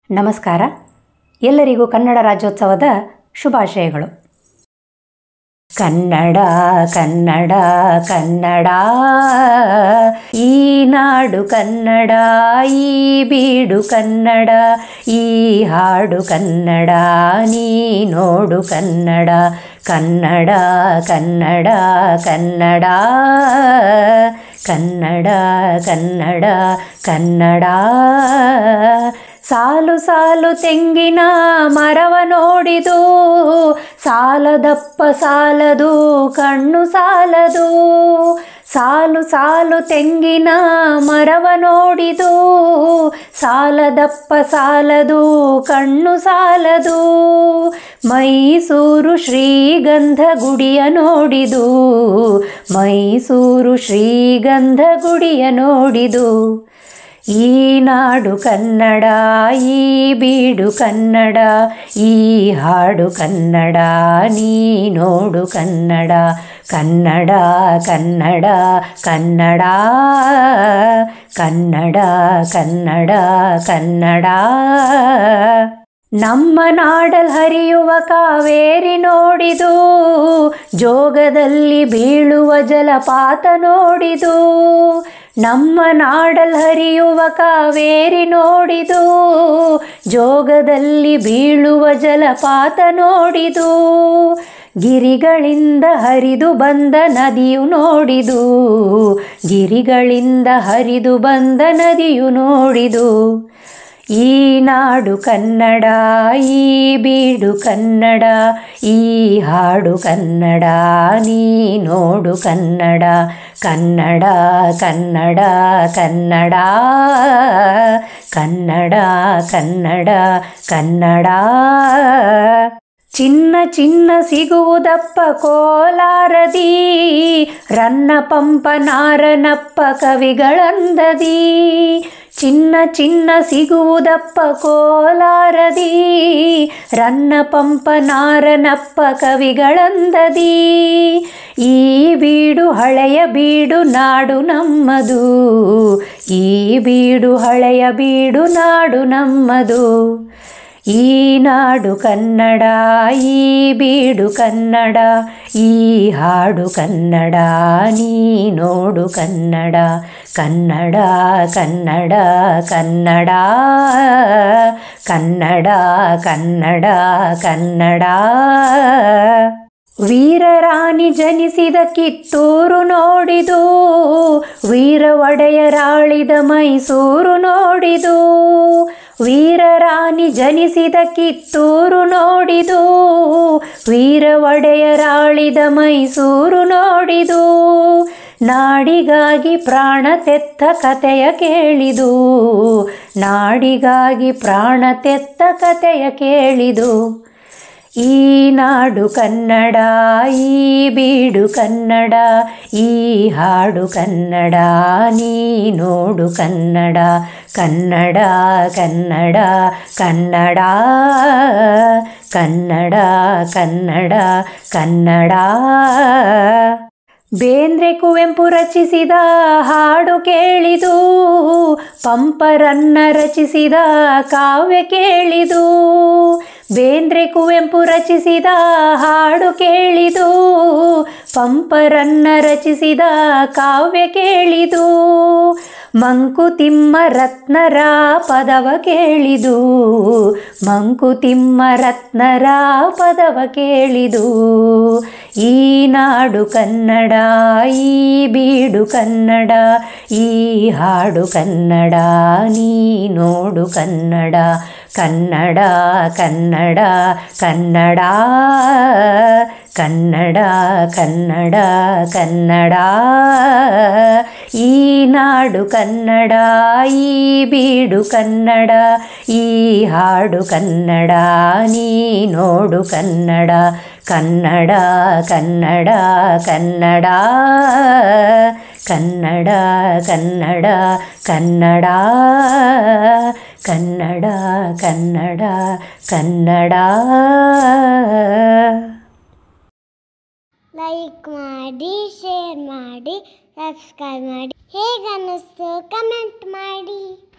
ನಮಸ್ಕಾರ ಎಲ್ಲರಿಗೂ ಕನ್ನಡ ರಾಜ್ಯೋತ್ಸವದ ಶುಭಾಶಯಗಳು ಕನ್ನಡ ಕನ್ನಡ ಕನ್ನಡ ಈ ನಾಡು ಕನ್ನಡ ಈ ಬೀಡು ಕನ್ನಡ ಈ ಹಾಡು ಕನ್ನಡ ನೀ ನೋಡು ಕನ್ನಡ ಕನ್ನಡ ಕನ್ನಡ ಕನ್ನಡ ಕನ್ನಡ ಕನ್ನಡ ಕನ್ನಡ ಸಾಲು ಸಾಲು ತೆಂಗಿನ ಮರವ ನೋಡಿದು ಸಾಲದಪ್ಪ ಸಾಲದು ಕಣ್ಣು ಸಾಲದು ಸಾಲು ಸಾಲು ತೆಂಗಿನ ಮರವ ನೋಡಿದು ಸಾಲದಪ್ಪ ಸಾಲದು ಕಣ್ಣು ಸಾಲದು ಮೈಸೂರು ಶ್ರೀಗಂಧ ಗುಡಿಯ ನೋಡಿದು ಮೈಸೂರು ಶ್ರೀಗಂಧ ಗುಡಿಯ ನೋಡಿದು ಈ ನಾಡು ಕನ್ನಡ ಈ ಬೀಡು ಕನ್ನಡ ಈ ಹಾಡು ಕನ್ನಡ ನೀ ನೋಡು ಕನ್ನಡ ಕನ್ನಡ ಕನ್ನಡ ಕನ್ನಡ ಕನ್ನಡ ಕನ್ನಡ ಕನ್ನಡ ನಮ್ಮ ನಾಡಲ್ ಹರಿಯುವ ಕಾವೇರಿ ನೋಡಿದು ಜೋಗದಲ್ಲಿ ಬೀಳುವ ಜಲಪಾತ ನೋಡಿದು ನಮ್ಮ ನಾಡಲ್ ಹರಿಯುವ ಕಾವೇರಿ ನೋಡಿದು ಜೋಗದಲ್ಲಿ ಬೀಳುವ ಜಲಪಾತ ನೋಡಿದು ಗಿರಿಗಳಿಂದ ಹರಿದು ಬಂದ ನದಿಯು ನೋಡಿದು ಗಿರಿಗಳಿಂದ ಹರಿದು ಬಂದ ನದಿಯು ನೋಡಿದು ಈ ನಾಡು ಕನ್ನಡ ಈ ಬೀಡು ಕನ್ನಡ ಈ ಹಾಡು ಕನ್ನಡ ನೀ ನೋಡು ಕನ್ನಡ ಕನ್ನಡ ಕನ್ನಡ ಕನ್ನಡ ಕನ್ನಡ ಕನ್ನಡ ಕನ್ನಡ ಚಿನ್ನ ಚಿನ್ನ ಸಿಗುವುದಪ್ಪ ಕೋಲಾರದಿ ರನ್ನ ಪಂಪ ನಾರನಪ್ಪ ಕವಿಗಳಂದದಿ ಚಿನ್ನ ಚಿನ್ನ ಸಿಗುವುದಪ್ಪ ಕೋಲಾರದಿ ರನ್ನ ಪಂಪ ನಾರನಪ್ಪ ಕವಿಗಳಂದದಿ ಈ ಬೀಡು ಹಳೆಯ ಬೀಡು ನಾಡು ನಮ್ಮದು ಈ ಬೀಡು ಹಳೆಯ ಬೀಡು ನಾಡು ನಮ್ಮದು ಈ ನಾಡು ಕನ್ನಡ ಈ ಬೀಡು ಕನ್ನಡ ಈ ಹಾಡು ಕನ್ನಡ ನೀ ನೋಡು ಕನ್ನಡ ಕನ್ನಡ ಕನ್ನಡ ಕನ್ನಡ ಕನ್ನಡ ಕನ್ನಡ ಕನ್ನಡ ವೀರರಾಣಿ ಜನಿಸಿದ ಕಿತ್ತೂರು ನೋಡಿದು ವೀರ ಒಡೆಯರಾಳಿದ ಮೈಸೂರು ನೋಡಿದು ವೀರರಾಣಿ ಜನಿಸಿದ ಕಿತ್ತೂರು ನೋಡಿದು ವೀರ ಒಡೆಯರಾಳಿದ ಮೈಸೂರು ನೋಡಿದು ನಾಡಿಗಾಗಿ ಪ್ರಾಣ ತೆತ್ತ ಕತೆಯ ಕೇಳಿದು ನಾಡಿಗಾಗಿ ಪ್ರಾಣ ತೆತ್ತ ಕತೆಯ ಕೇಳಿದು ಈ ನಾಡು ಕನ್ನಡ ಈ ಬೀಡು ಕನ್ನಡ ಈ ಹಾಡು ಕನ್ನಡ ನೀ ನೋಡು ಕನ್ನಡ ಕನ್ನಡ ಕನ್ನಡ ಕನ್ನಡ ಕನ್ನಡ ಕನ್ನಡ ಕನ್ನಡ ಬೇಂದ್ರೆ ಕುವೆಂಪು ರಚಿಸಿದ ಹಾಡು ಕೇಳಿದು ಪಂಪರನ್ನ ರಚಿಸಿದ ಕಾವ್ಯ ಕೇಳಿದು ಬೇಂದ್ರೆ ಕುವೆಂಪು ರಚಿಸಿದ ಹಾಡು ಕೇಳಿದು ಪಂಪರನ್ನ ರಚಿಸಿದ ಕಾವ್ಯ ಕೇಳಿದು ಮಂಕುತಿಮ್ಮ ರತ್ನರ ಪದವ ಕೇಳಿದು ಮಂಕುತಿಮ್ಮ ರತ್ನರ ಪದವ ಕೇಳಿದು ಈ ನಾಡು ಕನ್ನಡ ಈ ಬೀಡು ಕನ್ನಡ ಈ ಹಾಡು ಕನ್ನಡ ನೀ ನೋಡು ಕನ್ನಡ ಕನ್ನಡ ಕನ್ನಡ ಕನ್ನಡ ಕನ್ನಡ ಕನ್ನಡ ಕನ್ನಡ ಈ ನಾಡು ಕನ್ನಡ ಈ ಬೀಡು ಕನ್ನಡ ಈ ಹಾಡು ಕನ್ನಡ ನೀ ನೋಡು ಕನ್ನಡ ಕನ್ನಡ ಕನ್ನಡ ಕನ್ನಡ ಕನ್ನಡ ಕನ್ನಡ ಕನ್ನಡ ಕನ್ನಡ ಕನ್ನಡ ಕನ್ನಡ ಲೈಕ್ ಮಾಡಿ ಶೇರ್ ಮಾಡಿ ಸಬ್ಸ್ಕ್ರೈಬ್ ಮಾಡಿ ಹೇಗೆ ಅನ್ನಿಸ್ತು ಕಮೆಂಟ್ ಮಾಡಿ